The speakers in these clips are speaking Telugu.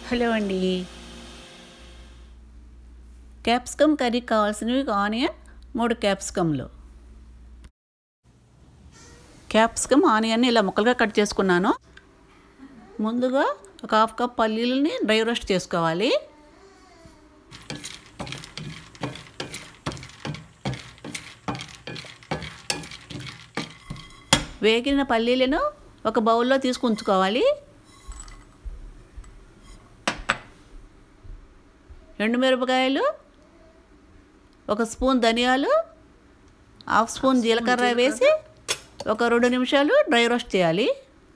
హలో అండి క్యాప్సికమ్ కర్రీకి కావాల్సినవి ఆనియన్ మూడు క్యాప్సికమ్లు క్యాప్సికమ్ ఆనియన్ ఇలా ముక్కలుగా కట్ చేసుకున్నాను ముందుగా ఒక హాఫ్ కప్ పల్లీలని డ్రై రోస్ట్ చేసుకోవాలి వేగిన పల్లీలను ఒక బౌల్లో తీసుకు ఉంచుకోవాలి ఎండుమిరపకాయలు ఒక స్పూన్ ధనియాలు హాఫ్ స్పూన్ జీలకర్ర వేసి ఒక రెండు నిమిషాలు డ్రై రోస్ట్ చేయాలి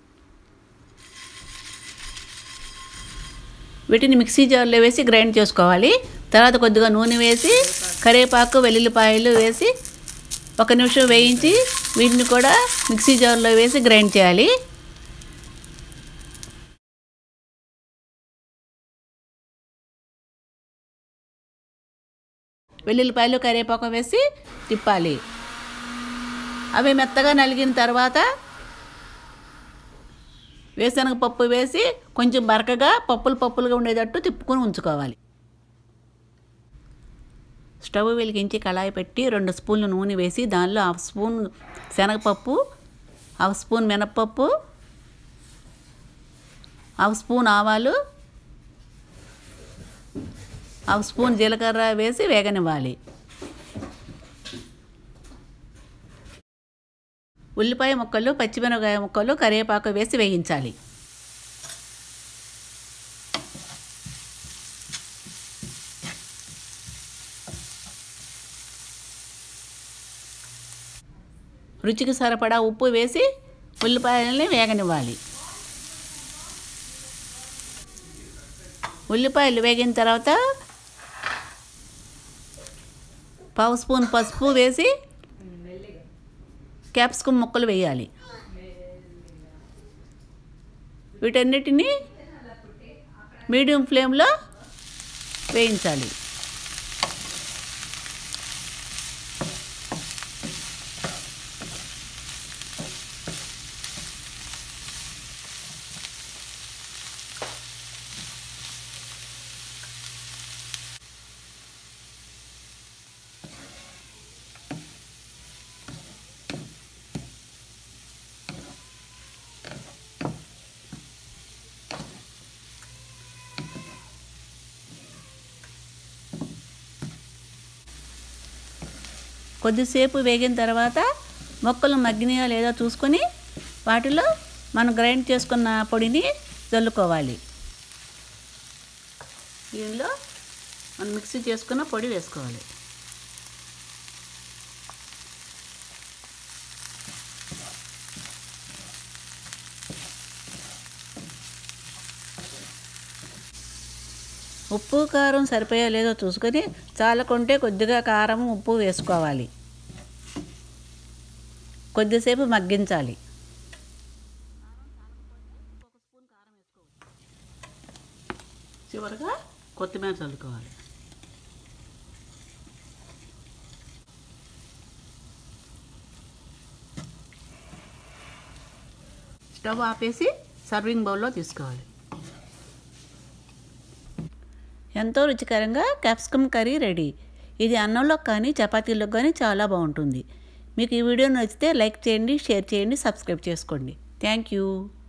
వీటిని మిక్సీ జార్లో వేసి గ్రైండ్ చేసుకోవాలి తర్వాత కొద్దిగా నూనె వేసి కరివేపాకు వెల్లుల్లిపాయలు వేసి ఒక నిమిషం వేయించి వీటిని కూడా మిక్సీ జార్లో వేసి గ్రైండ్ చేయాలి వెల్లుల్లిపాయలు కరివేపాకు వేసి తిప్పాలి అవి మెత్తగా నలిగిన తర్వాత వేరుశనగ పప్పు వేసి కొంచెం బరకగా పప్పులు పప్పులుగా ఉండేటట్టు తిప్పుకొని ఉంచుకోవాలి స్టవ్ వెలిగించి కళాయి పెట్టి రెండు స్పూన్లు నూనె వేసి దానిలో హాఫ్ స్పూన్ శనగపప్పు హాఫ్ స్పూన్ మినప్పప్పు హాఫ్ స్పూన్ ఆవాలు హాఫ్ స్పూన్ జీలకర్ర వేసి వేగనివ్వాలి ఉల్లిపాయ ముక్కలు పచ్చిమిరపకాయ ముక్కలు కరివేపాకు వేసి వేయించాలి రుచికి సరిపడా ఉప్పు వేసి ఉల్లిపాయలని వేగనివ్వాలి ఉల్లిపాయలు వేగిన తర్వాత పావు స్పూన్ పసుపు వేసి క్యాప్సికమ్ ముక్కలు వేయాలి వీటన్నిటిని మీడియం ఫ్లేమ్లో వేయించాలి కొద్దిసేపు వేగిన తర్వాత మొక్కలు మగ్గినాయా లేదా చూసుకొని వాటిలో మనం గ్రైండ్ చేసుకున్న పొడిని చల్లుకోవాలి దీనిలో మనం మిక్సీ చేసుకున్న పొడి వేసుకోవాలి ఉప్పు కారం సరిపోయా లేదో చూసుకొని చాలకుంటే కొద్దిగా కారం ఉప్పు వేసుకోవాలి కొద్దిసేపు మగ్గించాలి చివరిగా కొత్తిమీర చల్లుకోవాలి స్టవ్ ఆపేసి సర్వింగ్ బౌల్లో తీసుకోవాలి ఎంతో రుచికరంగా క్యాప్సికమ్ కర్రీ రెడీ ఇది అన్నంలో కానీ చపాతీలో కానీ చాలా బాగుంటుంది మీకు ఈ వీడియో నచ్చితే లైక్ చేయండి షేర్ చేయండి సబ్స్క్రైబ్ చేసుకోండి థ్యాంక్ యూ